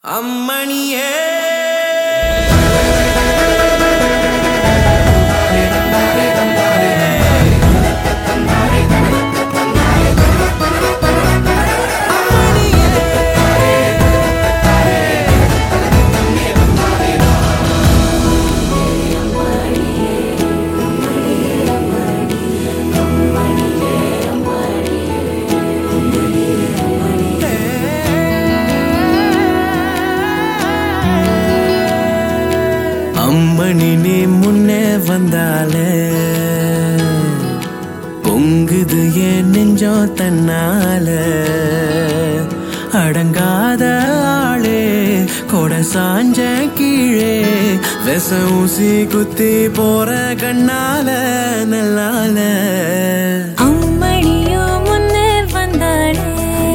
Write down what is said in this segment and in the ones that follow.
அம்மணியே அம்மணி நீ முன்னே வந்தாலே பொங்குது என் நெஞ்சம் தன்னால அடங்காத ஆளே கொடை சாஞ்ச கீழே விச ஊசி குத்தி போற கண்ணால நல்லால அம்மணியோ முன்னே வந்தாளே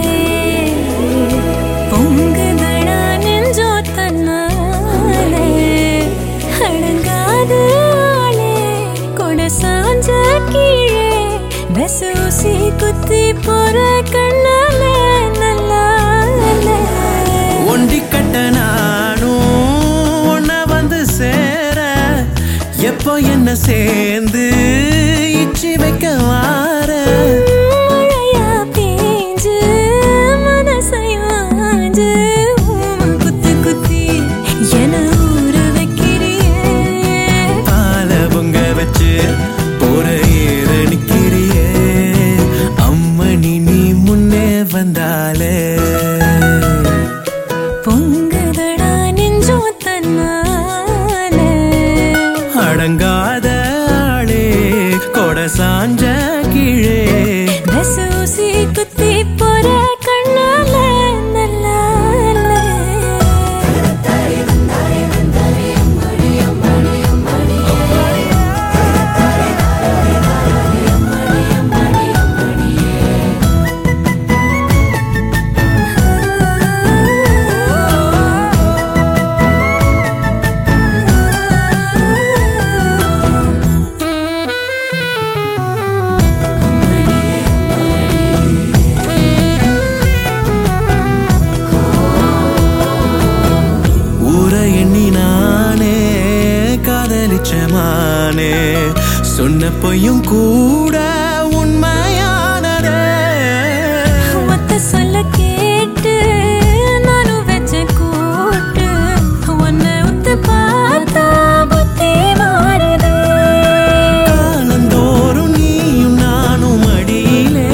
பொங்குதடா நெஞ்சோ தன்னாலே அடங்காத ஆளே கொட சாஞ்ச கீழே வெசூசி குத்தி போற கண்ணால நல்லால ஒண்டி கட்ட நானும் உன்னை வந்து சேர எப்போ என்ன சேர்ந்து இச்சி வைக்க வார மழையா பேஞ்சு மனசையாஞ்சு ஊம குத்து குத்தி என ஊற வைக்கிறியே பால பொங்க வச்சு போற ஏற நிக்கிறியே அம்மணி நீ முன்னே வந்தாலே பொங்குதடா நெஞ்சோ தன்னாலே அடங்காத ஆளே கொடை சாஞ்ச கீழே வெசூசி குத்தி போற கண்ணால நல்லால ஊரை எண்ணி நானே காதலிச்ச மானே சொன்ன பொய்யும் கூட உண்மையானதே ஒத்த சொல்ல கேட்டு நானும் வச்ச கூட்டு உன்னை உத்து பார்த்தா புத்தி மாறுது காலந்தோறும் நீயும் நானும் அடியிலே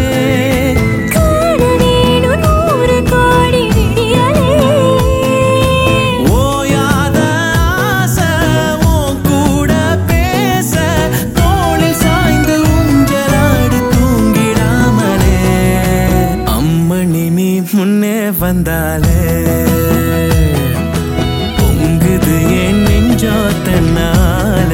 காண வேணும் நூறு கோடி விடியலே ஓயாத ஆசை உன் கூட பேச தோளில் சாய்ந்து ஊஞ்சலாடி தூங்கிடாமலே அம்மணி நீ முன்னே வந்தாலே பொங்குது என் நெஞ்சோ தன்னால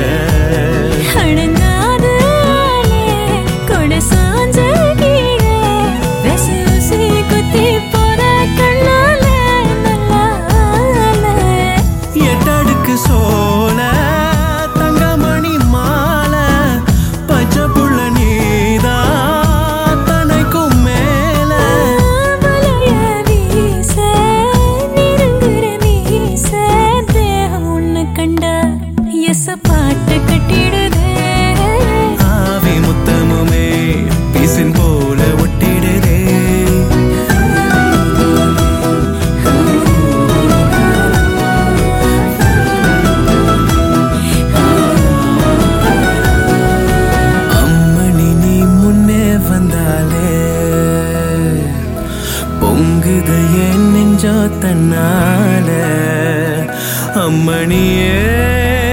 அடங்காத ஆளே கொடை சாஞ்ச கீழே வெசூசி குத்தி போற கண்ணால நல்லால எட்டடுக்கு சோல தங்கமணி மாலை பச்சை புள்ள நீதான் தனைக்கும் மேல வலைய வீச நெருங்குற மீச தேகம் உன்னை கண்டா எச பாட்டு கட்டிடுதே ஆவி முத்தமுமே பீசின் போல ஒட்டிடுதே அம்மணி நீ முன்னே வந்தாலே பொங்குது என் நெஞ்சோ தன்னால அம்மணியே